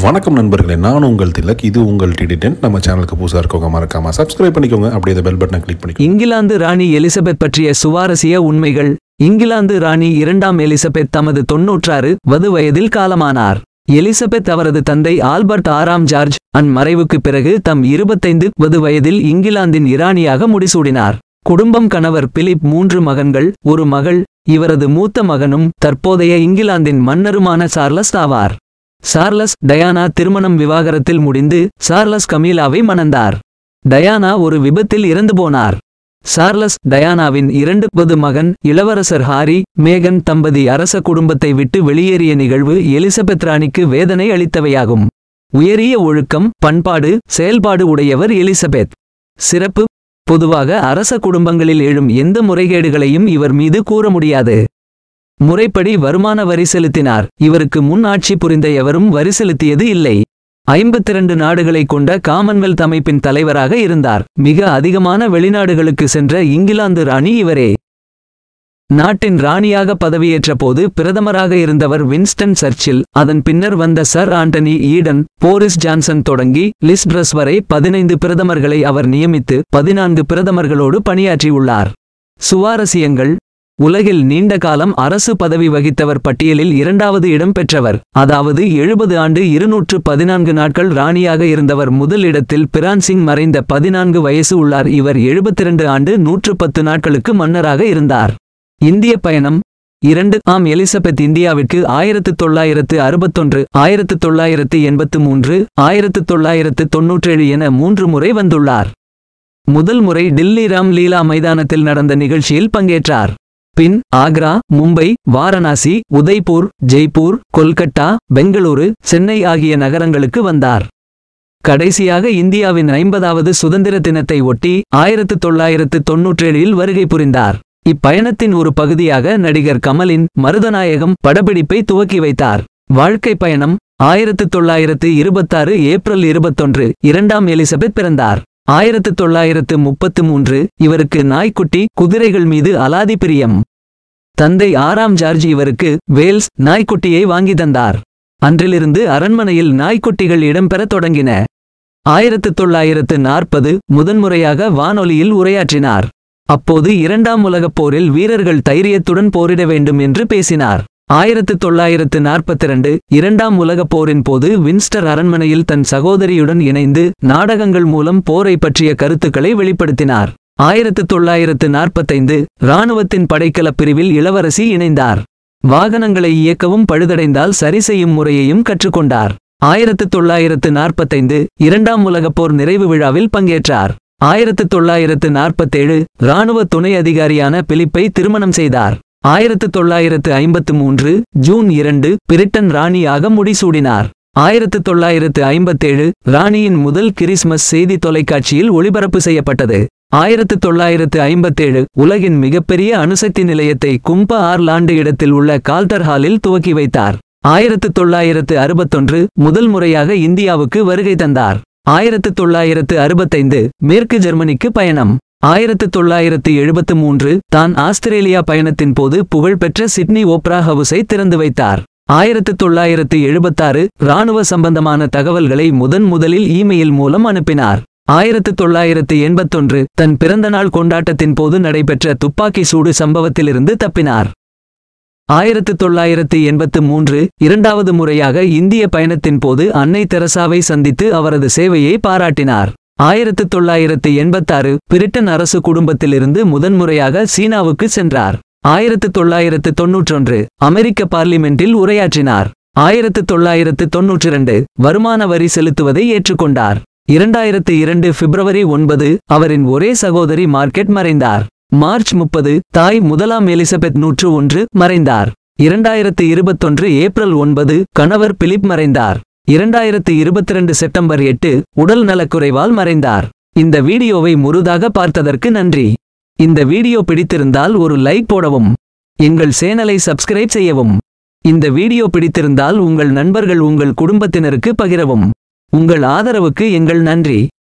வணக்கம் நண்பர்களே நான் உங்கள் திலக் இது உங்கள் டிடி டென்ட் நம்ம சேனலுக்கு புதுசாக இருக்கவங்க மறக்காம சப்ஸ்கிரைப் பண்ணிக்கோங்க அப்படியே இந்த பெல் பட்டனை கிளிக் பண்ணிக்கோங்க இங்கிலாந்து ராணி எலிசபெத் பற்றிய சுவாரஸ்ய உண்மைகள் இங்கிலாந்து ராணி இரண்டாம் எலிசபெத் தமது தொன்னூற்றாறு வது வயதில் காலமானார் எலிசபெத் அவரது தந்தை ஆல்பர்ட் ஆறாம் ஜார்ஜ் அன் மறைவுக்குப் பிறகு தம் இருபத்தைந்து வது வயதில் இங்கிலாந்தின் இராணியாக முடிசூடினார் குடும்பம் கணவர் பிலிப் மூன்று மகன்கள் ஒரு மகள் இவரது மூத்த மகனும் தற்போதைய இங்கிலாந்தின் மன்னருமான சார்லஸ் ஆவார் சார்லஸ் டயானா திருமணம் விவாகரத்தில் முடிந்து சார்லஸ் கமீலாவை மணந்தார் டயானா ஒரு விபத்தில் இறந்து போனார் சார்லஸ் டயானாவின் இரண்டு பொது மகன் இளவரசர் ஹாரி மேகன் தம்பதி அரச குடும்பத்தை விட்டு வெளியேறிய நிகழ்வு எலிசபெத் ராணிக்கு வேதனை அளித்தவையாகும் உயரிய ஒழுக்கம் பண்பாடு செயல்பாடு உடையவர் எலிசபெத் சிறப்பு பொதுவாக அரச குடும்பங்களில் எழும் எந்த முறைகேடுகளையும் இவர் மீது கூற முடியாது முறைப்படி வருமான வரி செலுத்தினார் இவருக்கு முன் ஆட்சி புரிந்த எவரும் வரி செலுத்தியது இல்லை ஐம்பத்திரண்டு நாடுகளை கொண்ட காமன்வெல்த் அமைப்பின் தலைவராக இருந்தார் மிக அதிகமான வெளிநாடுகளுக்கு சென்ற இங்கிலாந்து ராணி இவரே நாட்டின் ராணியாக பதவியேற்ற போது பிரதமராக இருந்தவர் வின்ஸ்டன் சர்ச்சில் அதன் பின்னர் வந்த sir Anthony Eden Boris Johnson தொடங்கி லிஸ் ட்ரஸ் வரை பதினைந்து பிரதமர்களை அவர் நியமித்து பதினான்கு பிரதமர்களோடு பணியாற்றியுள்ளார் சுவாரஸ்யங்கள் உலகில் நீண்ட காலம் அரசு பதவி வகித்தவர் பட்டியலில் இரண்டாவது இடம் பெற்றவர் அதாவது எழுபது ஆண்டு இருநூற்று பதினான்கு நாட்கள் ராணியாக இருந்தவர் முதல் இடத்தில் பிரான்சிங் மறைந்த பதினான்கு வயசு உள்ளார் இவர் எழுபத்திரண்டு ஆண்டு நூற்று பத்து நாட்களுக்கு மன்னராக இருந்தார் இந்திய பயணம் இரண்டு ஆம் எலிசபெத் இந்தியாவிற்கு ஆயிரத்து தொள்ளாயிரத்து அறுபத்தொன்று ஆயிரத்து தொள்ளாயிரத்து எண்பத்து மூன்று ஆயிரத்து தொள்ளாயிரத்து தொன்னூற்றேழு என மூன்று முறை வந்துள்ளார் முதல் முறை டில்லி ராம் லீலா மைதானத்தில் நடந்த நிகழ்ச்சியில் பங்கேற்றார் பின் ஆக்ரா மும்பை வாரணாசி உதய்பூர் ஜெய்ப்பூர் கொல்கத்தா பெங்களூரு சென்னை ஆகிய நகரங்களுக்கு வந்தார் கடைசியாக இந்தியாவின் ஐம்பதாவது சுதந்திர தினத்தை ஒட்டி ஆயிரத்து தொள்ளாயிரத்து தொன்னூற்றேழில் வருகை புரிந்தார் இப்பயணத்தின் ஒரு பகுதியாக நடிகர் கமலின் மருதநாயகம் படப்பிடிப்பை துவக்கி வைத்தார் வாழ்க்கை பயணம் ஆயிரத்து தொள்ளாயிரத்து இருபத்தாறு ஏப்ரல் இருபத்தொன்று இரண்டாம் எலிசபெத் பிறந்தார் ஆயிரத்து தொள்ளாயிரத்து முப்பத்து மூன்று இவருக்கு நாய்க்குட்டி குதிரைகள் மீது அலாதி பிரியம் தந்தை ஆறாம் ஜார்ஜ் இவருக்கு வேல்ஸ் நாய்க்குட்டியை வாங்கி தந்தார் அன்றிலிருந்து அரண்மனையில் நாய்க்குட்டிகள் இடம்பெறத் தொடங்கின ஆயிரத்து தொள்ளாயிரத்து நாற்பது முதன்முறையாக வானொலியில் உரையாற்றினார் அப்போது இரண்டாம் உலகப் போரில் வீரர்கள் தைரியத்துடன் போரிட வேண்டும் என்று பேசினார் ஆயிரத்து தொள்ளாயிரத்து நாற்பத்திரண்டு இரண்டாம் உலகப் போரின் போது வின்ஸ்டர் அரண்மனையில் தன் சகோதரியுடன் இணைந்து நாடகங்கள் மூலம் போரை பற்றிய கருத்துக்களை வெளிப்படுத்தினார் ஆயிரத்து தொள்ளாயிரத்து நாற்பத்தைந்து இராணுவத்தின் படைக்கலப் பிரிவில் இளவரசி இணைந்தார் வாகனங்களை இயக்கவும் பழுதடைந்தால் சரி செய்யும் முறையையும் கற்றுக்கொண்டார் ஆயிரத்து தொள்ளாயிரத்து நாற்பத்தைந்து இரண்டாம் உலகப் போர் நிறைவு விழாவில் பங்கேற்றார் ஆயிரத்து தொள்ளாயிரத்து நாற்பத்தேழு இராணுவ துணை அதிகாரியான பிலிப்பை திருமணம் செய்தார் ஆயிரத்து தொள்ளாயிரத்து ஐம்பத்து மூன்று ஜூன் இரண்டு பிரிட்டன் ராணியாக முடிசூடினார் ஆயிரத்து தொள்ளாயிரத்து ஐம்பத்தேழு ராணியின் முதல் கிறிஸ்மஸ் செய்தி தொலைக்காட்சியில் ஒளிபரப்பு செய்யப்பட்டது ஆயிரத்து தொள்ளாயிரத்து ஐம்பத்தேழு உலகின் மிகப்பெரிய அணுசக்தி நிலையத்தை கும்ப ஆர்லாண்டு இடத்தில் உள்ள கால்டர் ஹாலில் துவக்கி வைத்தார் ஆயிரத்து தொள்ளாயிரத்து அறுபத்தொன்று முதல் முறையாக இந்தியாவுக்கு வருகை தந்தார் ஆயிரத்து தொள்ளாயிரத்து அறுபத்தைந்து மேற்கு ஜெர்மனிக்கு பயணம் ஆயிரத்து தொள்ளாயிரத்து எழுபத்து மூன்று தான் ஆஸ்திரேலியா பயணத்தின் போது புகழ்பெற்ற சிட்னி ஓப்ரா ஹவுஸை திறந்து வைத்தார் ஆயிரத்து தொள்ளாயிரத்து எழுபத்தாறு இராணுவ சம்பந்தமான தகவல்களை முதன் முதலில் இமெயில் மூலம் அனுப்பினார் ஆயிரத்து தொள்ளாயிரத்து எண்பத்தொன்று தன் பிறந்தநாள் கொண்டாட்டத்தின் போது நடைபெற்ற துப்பாக்கி சூடு சம்பவத்திலிருந்து தப்பினார் ஆயிரத்து தொள்ளாயிரத்து எண்பத்து மூன்று இரண்டாவது முறையாக இந்திய பயணத்தின் போது அன்னை தெரசாவை சந்தித்து அவரது சேவையை பாராட்டினார் ஆயிரத்து தொள்ளாயிரத்து எண்பத்தாறு பிரிட்டன் அரசு குடும்பத்திலிருந்து முதன்முறையாக சீனாவுக்கு சென்றார் ஆயிரத்து தொள்ளாயிரத்து தொன்னூற்றொன்று அமெரிக்க பார்லிமெண்டில் உரையாற்றினார் ஆயிரத்து தொள்ளாயிரத்து தொன்னூற்றிரண்டு வருமான வரி செலுத்துவதை ஏற்றுக்கொண்டார் இரண்டாயிரத்து இரண்டு பிப்ரவரி ஒன்பது அவரின் ஒரே சகோதரி மார்க்கெட் மறைந்தார் மார்ச் முப்பது தாய் முதலாம் எலிசபெத் நூற்று ஒன்று மறைந்தார் இரண்டாயிரத்து இருபத்தொன்று ஏப்ரல் ஒன்பது கணவர் பிலிப் மறைந்தார் இரண்டாயிரத்து இருபத்திரண்டு செப்டம்பர் எட்டு உடல் நலக்குறைவால் மறைந்தார் இந்த வீடியோவை முழுதாக பார்த்ததற்கு நன்றி இந்த வீடியோ பிடித்திருந்தால் ஒரு லைக் போடவும் எங்கள் சேனலை சப்ஸ்கிரைப் செய்யவும் இந்த வீடியோ பிடித்திருந்தால் உங்கள் நண்பர்கள் உங்கள் குடும்பத்தினருக்கு பகிரவும் உங்கள் ஆதரவுக்கு எங்கள் நன்றி